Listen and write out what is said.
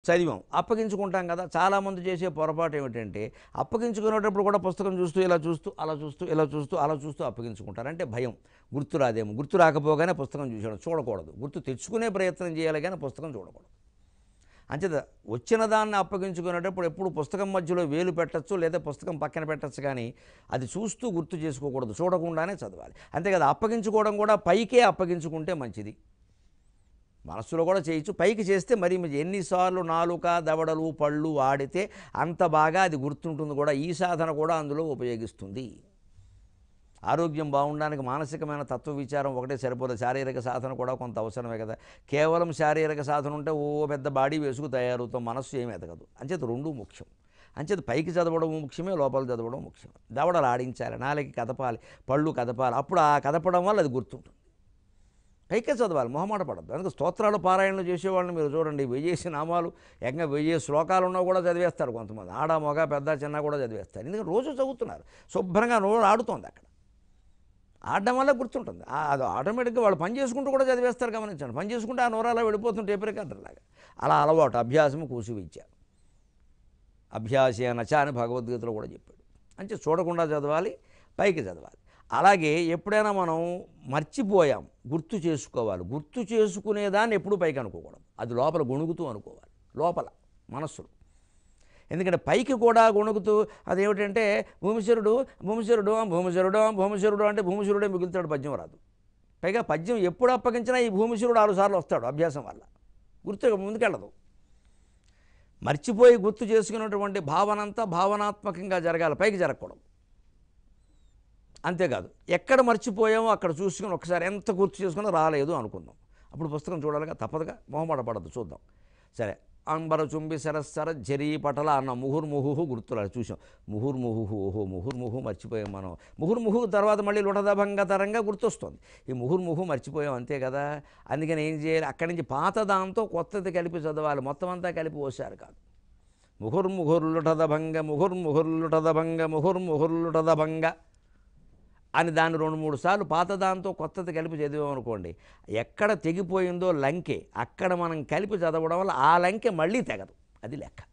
చదివాం అప్పగించుకుంటాం కదా చాలామంది చేసే పొరపాటు ఏమిటంటే అప్పగించుకునేటప్పుడు కూడా పుస్తకం చూస్తూ ఇలా చూస్తూ అలా చూస్తూ ఇలా చూస్తూ అలా చూస్తూ అప్పగించుకుంటారు అంటే భయం గుర్తు రాదేమో గుర్తు రాకపోగానే పుస్తకం చూసాడు చూడకూడదు గుర్తు తెచ్చుకునే ప్రయత్నం చేయాలి కానీ పుస్తకం చూడకూడదు అంచేత వచ్చిన దాన్ని అప్పగించుకునేటప్పుడు ఎప్పుడు పుస్తకం మధ్యలో వేలు పెట్టచ్చు లేదా పుస్తకం పక్కన పెట్టచ్చు కానీ అది చూస్తూ గుర్తు చేసుకోకూడదు చూడకుండానే చదవాలి అంతే కదా అప్పగించుకోవడం కూడా పైకే అప్పగించుకుంటే మంచిది మనస్సులో కూడా చేయొచ్చు పైకి చేస్తే మరి మీరు ఎన్నిసార్లు నాలుక దవడలు పళ్ళు ఆడితే అంత బాగా అది గుర్తుంటుంది కూడా ఈ సాధన కూడా అందులో ఉపయోగిస్తుంది ఆరోగ్యం బాగుండడానికి మానసికమైన తత్వ విచారం ఒకటే సరిపోదు శారీరక సాధన కూడా కొంత అవసరమే కదా కేవలం శారీరక సాధన ఉంటే ఓ పెద్ద బాడీ వేసుకు తయారవుతాం మనస్సు ఏమి ఎదగదు అంచేత రెండూ ముఖ్యం అంచేత పైకి చదవడం ముఖ్యమే లోపల చదవడం ముఖ్యమే దవడలు ఆడించాలి నాలుగు కదపాలి పళ్ళు కదపాలి అప్పుడు ఆ కదపడం వల్ల అది గుర్తుంటుంది పైకే చదవాలి మొహమాట పడద్దు అందుకే స్తోత్రాలు పారాయణలు చేసేవాళ్ళని మీరు చూడండి వెయ్యేసి నామాలు ఇంకా వెయ్యి శ్లోకాలు ఉన్నా కూడా చదివేస్తారు కొంతమంది ఆడ మగ పెద్ద చిన్న కూడా చదివేస్తారు ఎందుకంటే రోజు చదువుతున్నారు శుభ్రంగా నోరు ఆడుతోంది అక్కడ ఆడడం వల్ల గుర్తుంటుంది ఆ- అది ఆటోమేటిక్గా వాళ్ళు పని చేసుకుంటూ కూడా చదివేస్తారు గమనించండి పని చేసుకుంటే ఆ నోరాలా వెళ్ళిపోతుంటే టేప్ రికార్డర్ లాగా అలా అలవాటు అభ్యాసము కూసి విద్య అభ్యాసేన చ అని భగవద్గీతలో కూడా చెప్పాడు అంటే చూడకుండా చదవాలి పైకి చదవాలి అలాగే ఎప్పుడైనా మనం మర్చిపోయాం గుర్తు చేసుకోవాలి గుర్తు చేసుకునేదాన్ని ఎప్పుడూ పైకి అనుకోకూడదు అది లోపల గొణుగుతూ అనుకోవాలి లోపల మనస్సులో ఎందుకంటే పైకి కూడా గొణుగుతూ అదేమిటంటే భూమిశరుడు భూమిశరుడు భూమిశరుడు భూమిశరుడు అంటే భూమిశరుడే మిగులుతాడు పద్యం రాదు పైగా పద్యం ఎప్పుడు అప్పగించినా ఈ భూమిశరుడు ఆరు సార్లు వస్తాడు అభ్యాసం వల్ల గుర్తు ముందుకెళ్ళదు మర్చిపోయి గుర్తు చేసుకున్నటువంటి భావనంతా భావనాత్మకంగా జరగాలి పైకి జరగకూడదు అంతేకాదు ఎక్కడ మర్చిపోయామో అక్కడ చూసుకుని ఒకసారి ఎంత గుర్తు చేసుకున్నా రాలేదు అనుకుందాం అప్పుడు పుస్తకం చూడాలిగా తప్పదుగా మొహమాట పడద్దు చూద్దాం సరే అంబర చుంబి సరస్సర జరీ పటల అన్న ముహుర్ముహు గుర్తురాలి చూసాం ముహుర్ముహు ఓహో ముహుర్ముహు మర్చిపోయాం మనం ముహుర్ముహు తర్వాత మళ్ళీ లుటదభంగ తరంగా గుర్తొస్తుంది ఈ ముహుర్ముహు మర్చిపోయాం అంతే కదా అందుకని ఏం చేయాలి అక్కడి నుంచి పాత దాంతో కొత్తది కలిపి చదవాలి మొత్తం అంతా కలిపి పోసారు కాదు ముహుర్ముహుర్లుటదభంగ ముహుర్ముహుర్లుటదభంగ ముహుర్ముహుర్లుటదభంగ అని దాన్ని రెండు మూడు సార్లు పాత దాంతో కొత్తది కలిపి చదివామనుకోండి ఎక్కడ తెగిపోయిందో లంకె అక్కడ మనం కలిపి చదవడం వల్ల ఆ లంకె మళ్ళీ తెగదు అది లెక్క